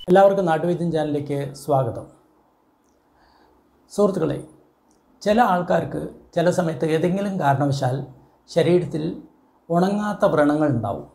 എല്ലാവർക്കും നാട്ടുവൈദ്യം ചാനലിലേക്ക് സ്വാഗതം സുഹൃത്തുക്കളെ ചില ആൾക്കാർക്ക് ചില സമയത്ത് ഏതെങ്കിലും കാരണവശാൽ ശരീരത്തിൽ ഉണങ്ങാത്ത വ്രണങ്ങൾ ഉണ്ടാവും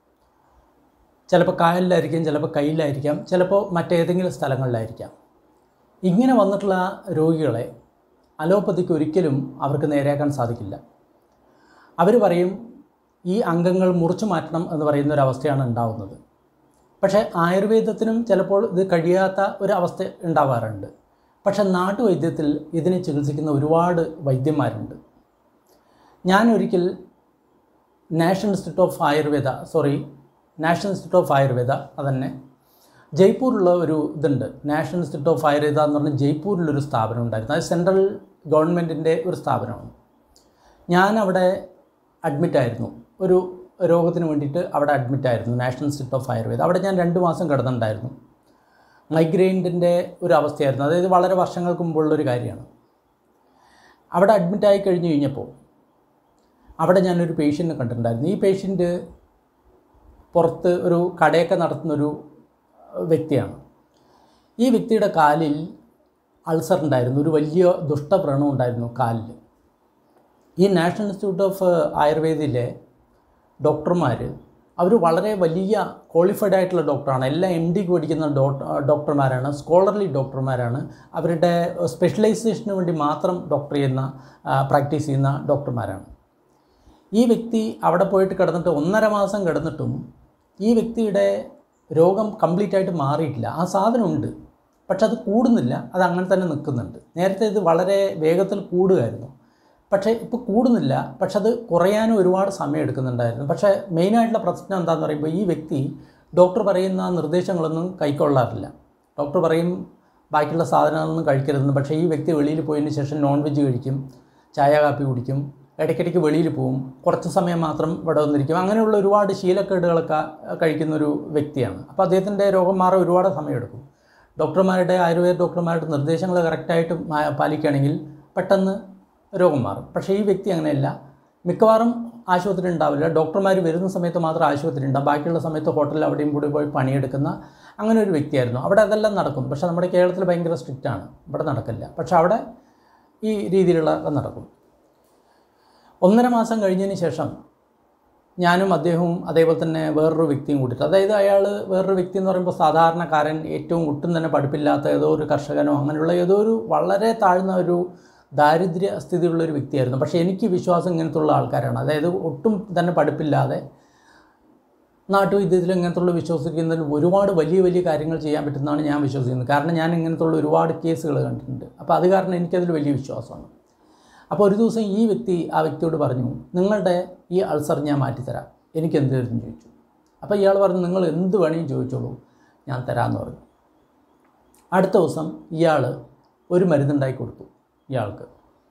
ചിലപ്പോൾ കാലിലായിരിക്കും ചിലപ്പോൾ കയ്യിലായിരിക്കാം ചിലപ്പോൾ മറ്റേതെങ്കിലും സ്ഥലങ്ങളിലായിരിക്കാം ഇങ്ങനെ വന്നിട്ടുള്ള രോഗികളെ അലോപ്പതിക്ക് ഒരിക്കലും അവർക്ക് നേരെയാക്കാൻ സാധിക്കില്ല അവർ പറയും ഈ അംഗങ്ങൾ മുറിച്ചു മാറ്റണം എന്ന് പറയുന്ന ഒരു അവസ്ഥയാണ് ഉണ്ടാവുന്നത് പക്ഷേ ആയുർവേദത്തിനും ചിലപ്പോൾ ഇത് കഴിയാത്ത ഒരു അവസ്ഥ ഉണ്ടാവാറുണ്ട് പക്ഷേ നാട്ടുവൈദ്യത്തിൽ ഇതിനെ ചികിത്സിക്കുന്ന ഒരുപാട് വൈദ്യന്മാരുണ്ട് ഞാൻ ഒരിക്കൽ national institute of Ayurveda sorry national institute of Ayurveda അതന്നെ ജയ്പൂരിലുള്ള ഒരു ഇതുണ്ട് നാഷണൽ ഇൻസ്റ്റിറ്റ്യൂട്ട് ഓഫ് ആയുർവേദ എന്ന് പറഞ്ഞ ജയ്പൂരിലൊരു സ്ഥാപനം ഉണ്ടായിരുന്നു അത് സെൻട്രൽ ഗവൺമെൻറ്റിൻ്റെ ഒരു സ്ഥാപനമാണ് ഞാൻ അവിടെ അഡ്മിറ്റായിരുന്നു ഒരു രോഗത്തിന് വേണ്ടിയിട്ട് അവിടെ അഡ്മിറ്റായിരുന്നു നാഷണൽ ഇൻസ്റ്റിറ്റ്യൂട്ട് ഓഫ് ആയുർവേദ അവിടെ ഞാൻ രണ്ട് മാസം കിടന്നിട്ടുണ്ടായിരുന്നു മൈഗ്രെയിൻ്റെ ഒരു അവസ്ഥയായിരുന്നു അതായത് വളരെ വർഷങ്ങൾക്ക് മുമ്പുള്ളൊരു കാര്യമാണ് അവിടെ അഡ്മിറ്റായി കഴിഞ്ഞ് കഴിഞ്ഞപ്പോൾ അവിടെ ഞാനൊരു പേഷ്യൻറ്റിനെ കണ്ടിട്ടുണ്ടായിരുന്നു ഈ പേഷ്യൻറ്റ് പുറത്ത് ഒരു കടയൊക്കെ നടത്തുന്നൊരു വ്യക്തിയാണ് ഈ വ്യക്തിയുടെ കാലിൽ അൾസർ ഉണ്ടായിരുന്നു ഒരു വലിയ ദുഷ്ടവ്രണം ഉണ്ടായിരുന്നു കാലിൽ ഈ നാഷണൽ ഇൻസ്റ്റിറ്റ്യൂട്ട് ഓഫ് ആയുർവേദയിലെ ഡോക്ടർമാർ അവർ വളരെ വലിയ ക്വാളിഫൈഡ് ആയിട്ടുള്ള ഡോക്ടറാണ് എല്ലാം എം ഡിക്ക് പഠിക്കുന്ന ഡോക്ടർമാരാണ് സ്കോളർലി ഡോക്ടർമാരാണ് അവരുടെ സ്പെഷ്യലൈസേഷന് വേണ്ടി മാത്രം ഡോക്ടർ ചെയ്യുന്ന പ്രാക്ടീസ് ചെയ്യുന്ന ഡോക്ടർമാരാണ് ഈ വ്യക്തി അവിടെ പോയിട്ട് കിടന്നിട്ട് ഒന്നര മാസം കിടന്നിട്ടും ഈ വ്യക്തിയുടെ രോഗം കംപ്ലീറ്റ് ആയിട്ട് മാറിയിട്ടില്ല ആ സാധനമുണ്ട് പക്ഷെ അത് കൂടുന്നില്ല അത് അങ്ങനെ തന്നെ നിൽക്കുന്നുണ്ട് നേരത്തെ ഇത് വളരെ വേഗത്തിൽ കൂടുകയായിരുന്നു പക്ഷേ ഇപ്പോൾ കൂടുന്നില്ല പക്ഷെ അത് കുറയാനും ഒരുപാട് സമയം എടുക്കുന്നുണ്ടായിരുന്നു പക്ഷേ മെയിനായിട്ടുള്ള പ്രശ്നം എന്താണെന്ന് പറയുമ്പോൾ ഈ വ്യക്തി ഡോക്ടർ പറയുന്ന നിർദ്ദേശങ്ങളൊന്നും കൈക്കൊള്ളാറില്ല ഡോക്ടർ പറയും ബാക്കിയുള്ള സാധനങ്ങളൊന്നും കഴിക്കരുതെന്ന് പക്ഷേ ഈ വ്യക്തി വെളിയിൽ പോയതിന് ശേഷം നോൺ വെജ് കഴിക്കും ചായ കാപ്പി കുടിക്കും ഇടയ്ക്കിടയ്ക്ക് വെളിയിൽ പോവും കുറച്ച് സമയം മാത്രം ഇവിടെ വന്നിരിക്കും അങ്ങനെയുള്ള ഒരുപാട് ശീലക്കേടുകളൊക്കെ കഴിക്കുന്ന ഒരു വ്യക്തിയാണ് അപ്പോൾ അദ്ദേഹത്തിൻ്റെ രോഗം മാറാൻ ഒരുപാട് സമയമെടുക്കും ഡോക്ടർമാരുടെ ആയുർവേദ ഡോക്ടർമാരുടെ നിർദ്ദേശങ്ങൾ കറക്റ്റായിട്ട് പാലിക്കുകയാണെങ്കിൽ പെട്ടെന്ന് രോഗം മാറും പക്ഷേ ഈ വ്യക്തി അങ്ങനെയല്ല മിക്കവാറും ആശുപത്രി ഉണ്ടാവില്ല ഡോക്ടർമാർ വരുന്ന സമയത്ത് മാത്രം ആശുപത്രി ഉണ്ടാവും ബാക്കിയുള്ള സമയത്ത് ഹോട്ടലിൽ അവിടെയും കൂടി പോയി പണിയെടുക്കുന്ന അങ്ങനെ ഒരു വ്യക്തിയായിരുന്നു അവിടെ അതെല്ലാം നടക്കും പക്ഷേ നമ്മുടെ കേരളത്തിൽ ഭയങ്കര സ്ട്രിക്റ്റാണ് ഇവിടെ നടക്കില്ല പക്ഷേ അവിടെ ഈ രീതിയിലുള്ള നടക്കും ഒന്നര മാസം കഴിഞ്ഞതിന് ശേഷം ഞാനും അദ്ദേഹവും അതേപോലെ തന്നെ വേറൊരു വ്യക്തിയും കൂട്ടിയിട്ട് അതായത് അയാൾ വേറൊരു വ്യക്തി എന്ന് പറയുമ്പോൾ സാധാരണക്കാരൻ ഏറ്റവും ഒട്ടും തന്നെ പഠിപ്പില്ലാത്ത ഏതോ ഒരു കർഷകനോ അങ്ങനെയുള്ള ഏതോ ഒരു വളരെ താഴ്ന്ന ഒരു ദാരിദ്ര്യ സ്ഥിതിയുള്ള ഒരു വ്യക്തിയായിരുന്നു പക്ഷേ എനിക്ക് വിശ്വാസം ഇങ്ങനത്തുള്ള ആൾക്കാരാണ് അതായത് ഒട്ടും തന്നെ പഠിപ്പില്ലാതെ നാട്ടുവൈദ്യത്തിൽ ഇങ്ങനത്തുള്ള വിശ്വസിക്കുന്നതിൽ ഒരുപാട് വലിയ വലിയ കാര്യങ്ങൾ ചെയ്യാൻ പറ്റുന്നതാണ് ഞാൻ വിശ്വസിക്കുന്നത് കാരണം ഞാൻ ഇങ്ങനത്തുള്ള ഒരുപാട് കേസുകൾ കണ്ടിട്ടുണ്ട് അപ്പോൾ അത് കാരണം എനിക്കതിൽ വലിയ വിശ്വാസമാണ് അപ്പോൾ ഒരു ദിവസം ഈ വ്യക്തി ആ വ്യക്തിയോട് പറഞ്ഞു നിങ്ങളുടെ ഈ അൾസർ ഞാൻ മാറ്റിത്തരാം എനിക്ക് എന്ത് തരും ചോദിച്ചു അപ്പോൾ ഇയാൾ പറഞ്ഞു നിങ്ങൾ എന്ത് വേണമെങ്കിലും ചോദിച്ചോളൂ ഞാൻ തരാമെന്ന് പറഞ്ഞു അടുത്ത ദിവസം ഇയാൾ ഒരു മരുന്നുണ്ടാക്കി കൊടുത്തു ഇയാൾക്ക്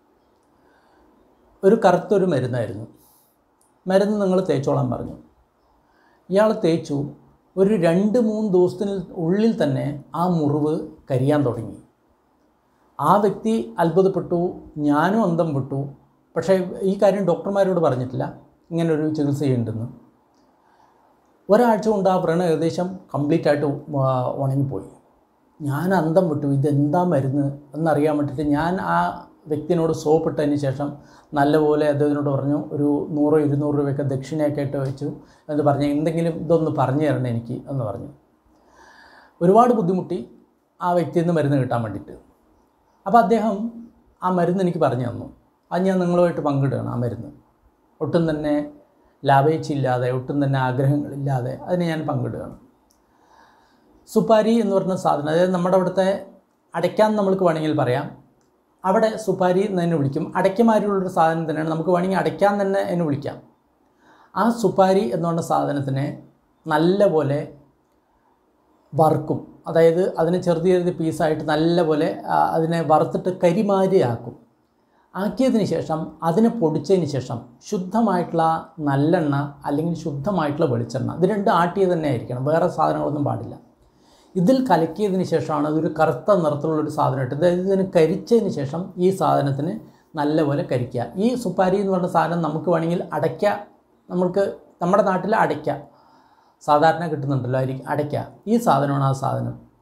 ഒരു കറുത്തൊരു മരുന്നായിരുന്നു മരുന്ന് നിങ്ങൾ തേച്ചോളാൻ പറഞ്ഞു ഇയാൾ തേച്ചു ഒരു രണ്ട് മൂന്ന് ദിവസത്തിന് ഉള്ളിൽ തന്നെ ആ മുറിവ് കരിയാൻ തുടങ്ങി ആ വ്യക്തി അത്ഭുതപ്പെട്ടു ഞാനും അന്തം വിട്ടു പക്ഷേ ഈ കാര്യം ഡോക്ടർമാരോട് പറഞ്ഞിട്ടില്ല ഇങ്ങനൊരു ചികിത്സ ചെയ്യുന്നുണ്ടെന്ന് ഒരാഴ്ച കൊണ്ട് ആ വ്രണം ഏകദേശം കംപ്ലീറ്റ് ആയിട്ട് ഉണങ്ങിപ്പോയി ഞാൻ അന്തം വിട്ടു ഇതെന്താ മരുന്ന് എന്നറിയാൻ വേണ്ടിയിട്ട് ഞാൻ ആ വ്യക്തിനോട് സോപ്പിട്ടതിന് ശേഷം നല്ലപോലെ അദ്ദേഹത്തിനോട് പറഞ്ഞു ഒരു നൂറോ ഇരുന്നൂറ് രൂപയൊക്കെ ദക്ഷിണയൊക്കെ ഇട്ട് വെച്ചു എന്ന് പറഞ്ഞ് എന്തെങ്കിലും ഇതൊന്ന് പറഞ്ഞു തരണം എനിക്ക് എന്ന് പറഞ്ഞു ഒരുപാട് ബുദ്ധിമുട്ടി ആ വ്യക്തിയിൽ നിന്ന് മരുന്ന് കിട്ടാൻ വേണ്ടിയിട്ട് അപ്പോൾ അദ്ദേഹം ആ മരുന്ന് എനിക്ക് പറഞ്ഞു തന്നു അത് ഞാൻ നിങ്ങളുമായിട്ട് പങ്കിടുകയാണ് ആ മരുന്ന് ഒട്ടും തന്നെ ലാഭേച്ഛയില്ലാതെ ഒട്ടും തന്നെ ആഗ്രഹങ്ങളില്ലാതെ അതിനെ ഞാൻ പങ്കിടുകയാണ് സുപ്പാരി എന്ന് പറഞ്ഞ സാധനം അതായത് നമ്മുടെ അവിടുത്തെ അടയ്ക്കാൻ നമ്മൾക്ക് വേണമെങ്കിൽ പറയാം അവിടെ സുപ്പാരി എന്ന് തന്നെ വിളിക്കും അടയ്ക്കമാരിലുള്ളൊരു സാധനം തന്നെയാണ് നമുക്ക് വേണമെങ്കിൽ അടയ്ക്കാൻ തന്നെ എന്ന് വിളിക്കാം ആ സുപ്പാരി എന്ന് പറഞ്ഞ സാധനത്തിനെ നല്ലപോലെ വറുക്കും അതായത് അതിനെ ചെറുത് ചെറുത് പീസായിട്ട് നല്ലപോലെ അതിനെ വറുത്തിട്ട് കരിമാരിയാക്കും ആക്കിയതിന് ശേഷം അതിനെ പൊടിച്ചതിന് ശേഷം ശുദ്ധമായിട്ടുള്ള നല്ലെണ്ണ അല്ലെങ്കിൽ ശുദ്ധമായിട്ടുള്ള വെളിച്ചെണ്ണ ഇത് രണ്ട് ആട്ടിയത് തന്നെ ആയിരിക്കണം വേറെ സാധനങ്ങളൊന്നും പാടില്ല ഇതിൽ കലക്കിയതിന് ശേഷമാണ് അതൊരു കറുത്ത നിറത്തിലുള്ളൊരു സാധനം ഇട്ട് അതായത് ഇതിന് കരിച്ചതിന് ശേഷം ഈ സാധനത്തിന് നല്ലപോലെ കരിക്കുക ഈ സുപ്പാരി എന്ന് പറഞ്ഞ സാധനം നമുക്ക് വേണമെങ്കിൽ അടയ്ക്ക നമുക്ക് നമ്മുടെ നാട്ടിൽ അടയ്ക്ക സാധാരണ കിട്ടുന്നുണ്ടല്ലോ അരി അടയ്ക്ക ഈ സാധനമാണ് ആ സാധനം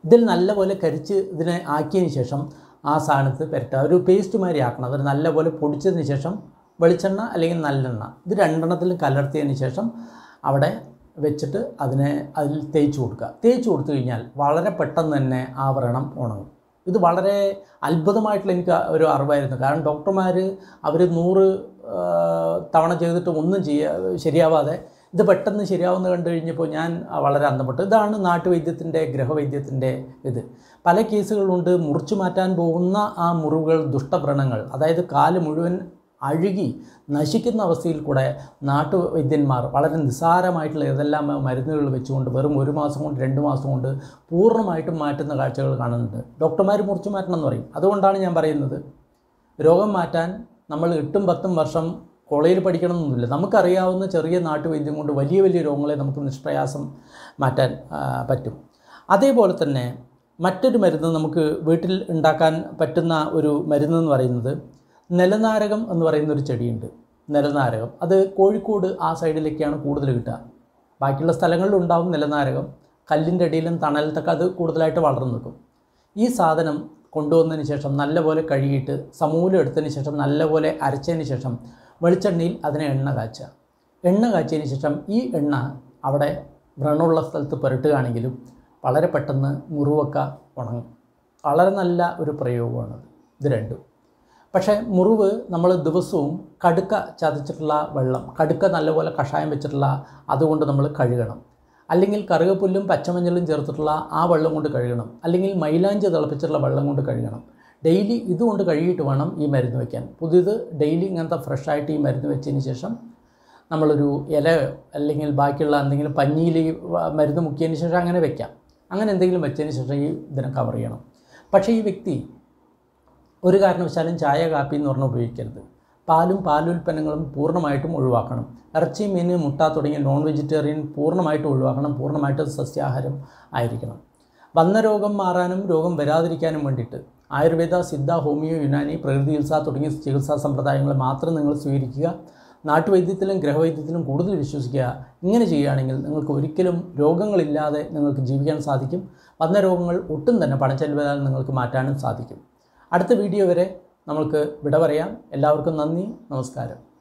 ഇതിൽ നല്ലപോലെ കരിച്ച് ഇതിനെ ആക്കിയതിന് ശേഷം ആ സാധനത്ത് പുരട്ടുക ഒരു പേസ്റ്റ് മാതിരി ആക്കണം അത് നല്ലപോലെ പൊടിച്ചതിന് ശേഷം വെളിച്ചെണ്ണ അല്ലെങ്കിൽ നല്ലെണ്ണ ഇത് രണ്ടെണ്ണത്തിലും കലർത്തിയതിന് ശേഷം അവിടെ വെച്ചിട്ട് അതിനെ അതിൽ തേച്ച് കൊടുക്കുക തേച്ച് കൊടുത്തു കഴിഞ്ഞാൽ വളരെ പെട്ടെന്ന് തന്നെ ആ വ്രണം ഉണങ്ങും ഇത് വളരെ അത്ഭുതമായിട്ടുള്ള എനിക്ക് ഒരു അറിവായിരുന്നു കാരണം ഡോക്ടർമാർ അവർ നൂറ് ആ, തവണ ചെയ്തിട്ട് ഒന്നും ചെയ്യാ ശരിയാവാതെ ഇത് പെട്ടെന്ന് ശരിയാവുന്ന കണ്ടു കഴിഞ്ഞപ്പോൾ ഞാൻ വളരെ അന്തപ്പെട്ടു ഇതാണ് നാട്ടുവൈദ്യത്തിൻ്റെ ഗ്രഹവൈദ്യത്തിൻ്റെ ഇത് പല കേസുകളുണ്ട് മുറിച്ചു മാറ്റാൻ പോകുന്ന ആ മുറിവുകൾ ദുഷ്ടവ്രണങ്ങൾ അതായത് കാല് മുഴുവൻ അഴുകി നശിക്കുന്ന അവസ്ഥയിൽ കൂടെ നാട്ടുവൈദ്യന്മാർ വളരെ നിസ്സാരമായിട്ടുള്ള ഏതെല്ലാം മരുന്നുകൾ വെച്ചുകൊണ്ട് വെറും ഒരു മാസം കൊണ്ട് രണ്ട് മാസം കൊണ്ട് പൂർണ്ണമായിട്ടും മാറ്റുന്ന കാഴ്ചകൾ കാണുന്നുണ്ട് ഡോക്ടർമാർ മുറിച്ചു മാറ്റണം എന്ന് പറയും അതുകൊണ്ടാണ് ഞാൻ പറയുന്നത് രോഗം മാറ്റാൻ നമ്മൾ എട്ടും പത്തും വർഷം കോളേജിൽ പഠിക്കണമെന്നൊന്നുമില്ല നമുക്കറിയാവുന്ന ചെറിയ നാട്ടുവൈദ്യം കൊണ്ട് വലിയ വലിയ രോഗങ്ങളെ നമുക്ക് നിഷ്പ്രയാസം മാറ്റാൻ ആ, പറ്റും അതേപോലെ തന്നെ മറ്റൊരു മരുന്ന് നമുക്ക് വീട്ടിൽ ഉണ്ടാക്കാൻ പറ്റുന്ന ഒരു മരുന്ന് എന്ന് പറയുന്നത് നിലനാരകം എന്ന് പറയുന്ന ഒരു ചെടിയുണ്ട് നിലനാരകം അത് കോഴിക്കോട് ആ സൈഡിലേക്കാണ് കൂടുതൽ കിട്ടുക ബാക്കിയുള്ള സ്ഥലങ്ങളിലും ഉണ്ടാവും നിലനാരകം കല്ലിൻ്റെ അടിയിലും തണലത്തൊക്കെ അത് കൂടുതലായിട്ട് വളർന്നു നിൽക്കും ഈ സാധനം കൊണ്ടുവന്നതിന് ശേഷം നല്ലപോലെ കഴുകിയിട്ട് സമൂലം എടുത്തതിന് ശേഷം നല്ലപോലെ അരച്ചതിന് ശേഷം വെളിച്ചെണ്ണയിൽ അതിനെ എണ്ണ കാച്ചുക എണ്ണ കാച്ചിയതിന് ശേഷം ഈ എണ്ണ അവിടെ വ്രണമുള്ള സ്ഥലത്ത് പുരട്ടുകയാണെങ്കിലും വളരെ പെട്ടെന്ന് മുറിവൊക്കെ ഉണങ്ങും വളരെ നല്ല ഒരു പ്രയോഗമാണത് ഇത് രണ്ടും പക്ഷേ മുറിവ് നമ്മൾ ദിവസവും കടുക്ക ചതച്ചിട്ടുള്ള വെള്ളം കടുക്ക നല്ലപോലെ കഷായം വെച്ചിട്ടുള്ള അതുകൊണ്ട് നമ്മൾ കഴുകണം അല്ലെങ്കിൽ കറുകപ്പുല്ലും പച്ചമഞ്ഞളും ചേർത്തിട്ടുള്ള ആ വെള്ളം കൊണ്ട് കഴുകണം അല്ലെങ്കിൽ മൈലാഞ്ചി തിളപ്പിച്ചിട്ടുള്ള വെള്ളം കൊണ്ട് കഴുകണം ഡെയിലി ഇതുകൊണ്ട് കഴുകിയിട്ട് വേണം ഈ മരുന്ന് വയ്ക്കാൻ പുതിയത് ഡെയിലി ഇങ്ങനത്തെ ഫ്രഷായിട്ട് ഈ മരുന്ന് വെച്ചതിന് ശേഷം നമ്മളൊരു ഇല അല്ലെങ്കിൽ ബാക്കിയുള്ള എന്തെങ്കിലും പഞ്ഞിയിൽ ഈ വ- മരുന്ന് മുക്കിയതിന് ശേഷം അങ്ങനെ വെക്കാം അങ്ങനെ എന്തെങ്കിലും വെച്ചതിന് ശേഷം ഈ ഇതിനെ കവർ ചെയ്യണം പക്ഷേ ഈ വ്യക്തി ഒരു കാരണവശാലും ചായ കാപ്പി എന്ന് പറഞ്ഞ് ഉപയോഗിക്കരുത് പാലും പാലുൽപ്പന്നങ്ങളും പൂർണ്ണമായിട്ടും ഒഴിവാക്കണം ഇറച്ചി മീൻ മുട്ട തുടങ്ങിയ നോൺ വെജിറ്റേറിയൻ പൂർണ്ണമായിട്ടും ഒഴിവാക്കണം പൂർണ്ണമായിട്ടും സസ്യാഹാരം ആയിരിക്കണം വന്ന രോഗം മാറാനും രോഗം വരാതിരിക്കാനും വേണ്ടിയിട്ട് ആയുർവേദ സിദ്ധ ഹോമിയോ യുനാനി പ്രകൃതി ചികിത്സ തുടങ്ങിയ ചികിത്സാ സമ്പ്രദായങ്ങൾ മാത്രം നിങ്ങൾ സ്വീകരിക്കുക നാട്ടുവൈദ്യത്തിലും ഗ്രഹവൈദ്യത്തിലും കൂടുതൽ വിശ്വസിക്കുക ഇങ്ങനെ ചെയ്യുകയാണെങ്കിൽ നിങ്ങൾക്ക് ഒരിക്കലും രോഗങ്ങളില്ലാതെ നിങ്ങൾക്ക് ജീവിക്കാൻ സാധിക്കും വന്ന രോഗങ്ങൾ ഒട്ടും തന്നെ പണച്ചെലവിനാൽ നിങ്ങൾക്ക് മാറ്റാനും സാധിക്കും അടുത്ത വീഡിയോ വരെ നമ്മൾക്ക് വിട പറയാം എല്ലാവർക്കും നന്ദി നമസ്കാരം